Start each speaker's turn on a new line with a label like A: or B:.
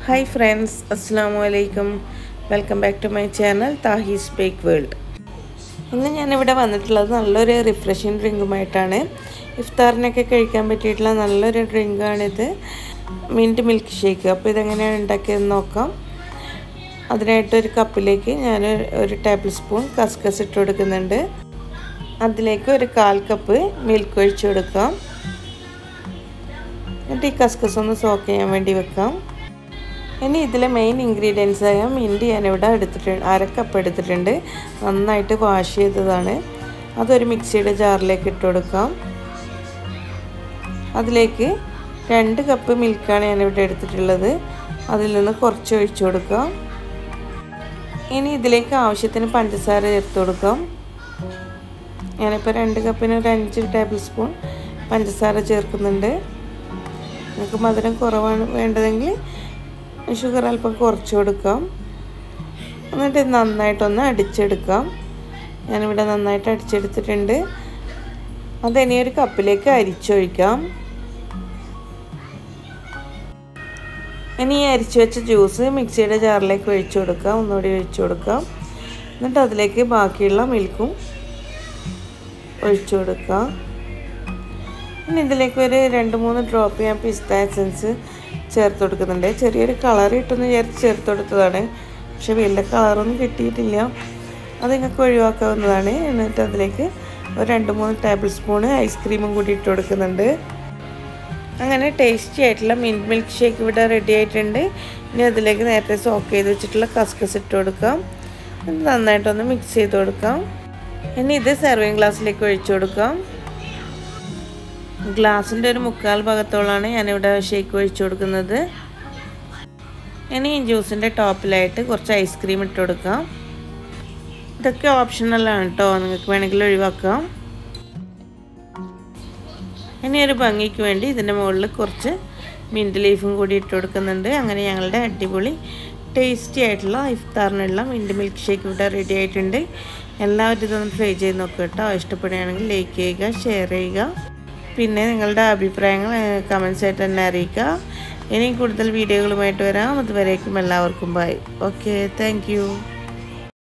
A: hi friends അസ്സാം വലൈക്കും welcome back to my channel Thahees bake world ഇന്ന് ഞാനിവിടെ വന്നിട്ടുള്ളത് നല്ലൊരു റിഫ്രഷിങ് ഡ്രിങ്കുമായിട്ടാണ് ഇഫ്താറിനൊക്കെ കഴിക്കാൻ പറ്റിയിട്ടുള്ള നല്ലൊരു ഡ്രിങ്കാണിത് മിൻറ്റ് മിൽക്ക് ഷേക്ക് അപ്പോൾ ഇതെങ്ങനെയാണ് ഉണ്ടാക്കിയതെന്ന് നോക്കാം അതിനായിട്ട് ഒരു കപ്പിലേക്ക് ഞാൻ ഒരു ടേബിൾ സ്പൂൺ കസ്കസ് ഇട്ട് കൊടുക്കുന്നുണ്ട് അതിലേക്ക് ഒരു കാൽ കപ്പ് മിൽക്ക് ഒഴിച്ചു കൊടുക്കാം എന്നിട്ട് ഈ കസ്കസ് ഒന്ന് സോക്ക് ചെയ്യാൻ വേണ്ടി വെക്കാം ഇനി ഇതിലെ മെയിൻ ഇൻഗ്രീഡിയൻസ് ആയ മിൻറ്റ് ഞാനിവിടെ എടുത്തിട്ടുണ്ട് അര കപ്പ് എടുത്തിട്ടുണ്ട് നന്നായിട്ട് വാഷ് ചെയ്തതാണ് അതൊരു മിക്സിയുടെ ജാറിലേക്ക് ഇട്ട് കൊടുക്കാം അതിലേക്ക് രണ്ട് കപ്പ് മിൽക്കാണ് ഞാനിവിടെ എടുത്തിട്ടുള്ളത് അതിൽ നിന്ന് കുറച്ച് ഒഴിച്ചു കൊടുക്കാം ഇനി ഇതിലേക്ക് ആവശ്യത്തിന് പഞ്ചസാര ചേർത്ത് കൊടുക്കാം ഞാനിപ്പോൾ രണ്ട് കപ്പിന് ഒരു അഞ്ച് ടേബിൾ സ്പൂൺ പഞ്ചസാര ചേർക്കുന്നുണ്ട് നിങ്ങൾക്ക് മധുരം കുറവാണ് വേണ്ടതെങ്കിൽ ഷുഗർ അല്പം കുറച്ച് കൊടുക്കാം എന്നിട്ട് നന്നായിട്ടൊന്ന് അടിച്ചെടുക്കാം ഞാനിവിടെ നന്നായിട്ട് അടിച്ചെടുത്തിട്ടുണ്ട് അതിനി ഒരു കപ്പിലേക്ക് അരിച്ചൊഴിക്കാം ഇനി ഈ അരിച്ചു വെച്ച ജ്യൂസ് മിക്സിയുടെ ജാറിലേക്ക് ഒഴിച്ചു കൊടുക്കാം ഒന്നുകൂടി ഒഴിച്ചു കൊടുക്കാം എന്നിട്ട് അതിലേക്ക് ബാക്കിയുള്ള മിൽക്കും ഒഴിച്ചു കൊടുക്കാം ഇനി ഇതിലേക്ക് ഒരു രണ്ട് മൂന്ന് ഡ്രോപ്പ് ഞാൻ പിസ്ത എസൻസ് ചേർത്ത് കൊടുക്കുന്നുണ്ട് ചെറിയൊരു കളർ കിട്ടുമെന്ന് വിചാരിച്ച് ചേർത്ത് കൊടുത്തതാണ് പക്ഷെ വലിയ കളറൊന്നും കിട്ടിയിട്ടില്ല അത് നിങ്ങൾക്ക് ഒഴിവാക്കാവുന്നതാണ് എന്നിട്ട് അതിലേക്ക് ഒരു രണ്ട് മൂന്ന് ടേബിൾ സ്പൂണ് ഐസ്ക്രീമും കൂടി ഇട്ട് കൊടുക്കുന്നുണ്ട് അങ്ങനെ ടേസ്റ്റി ആയിട്ടുള്ള മിൻറ്റ് മിൽക്ക് ഷേക്ക് ഇവിടെ റെഡി ആയിട്ടുണ്ട് ഇനി അതിലേക്ക് നേരത്തെ സോക്ക് ചെയ്ത് വെച്ചിട്ടുള്ള കസ്കസ് ഇട്ട് കൊടുക്കാം നന്നായിട്ടൊന്ന് മിക്സ് ചെയ്ത് കൊടുക്കാം ഇനി ഇത് സെർവിങ് ഗ്ലാസ്സിലേക്ക് ഒഴിച്ചു കൊടുക്കാം ഗ്ലാസിൻ്റെ ഒരു മുക്കാൽ ഭാഗത്തോളാണ് ഞാനിവിടെ ഷേക്ക് ഒഴിച്ചു കൊടുക്കുന്നത് ഇനി ഈ ജ്യൂസിൻ്റെ ടോപ്പിലായിട്ട് കുറച്ച് ഐസ്ക്രീം ഇട്ട് കൊടുക്കാം ഇതൊക്കെ ഓപ്ഷണലാണ് കേട്ടോ നിങ്ങൾക്ക് വേണമെങ്കിൽ ഒഴിവാക്കാം ഇനി ഒരു ഭംഗിക്ക് വേണ്ടി ഇതിൻ്റെ മുകളിൽ കുറച്ച് മിൻറ്റ് ലീഫും കൂടി ഇട്ട് കൊടുക്കുന്നുണ്ട് അങ്ങനെ ഞങ്ങളുടെ അടിപൊളി ടേസ്റ്റി ആയിട്ടുള്ള ഇഫ്താറിനുള്ള മിൻറ്റ് മിൽക്ക് ഷേക്ക് ഇവിടെ റെഡി ആയിട്ടുണ്ട് എല്ലാവരും ഇതൊന്ന് ട്രൈ ചെയ്ത് നോക്കുക കേട്ടോ ഇഷ്ടപ്പെടുകയാണെങ്കിൽ ലൈക്ക് ചെയ്യുക ഷെയർ ചെയ്യുക പിന്നെ നിങ്ങളുടെ അഭിപ്രായങ്ങൾ കമൻസ് ആയിട്ട് തന്നെ അറിയിക്കുക ഇനി കൂടുതൽ വീഡിയോകളുമായിട്ട് വരാം അതുവരേക്കും എല്ലാവർക്കും ബൈ ഓക്കെ താങ്ക്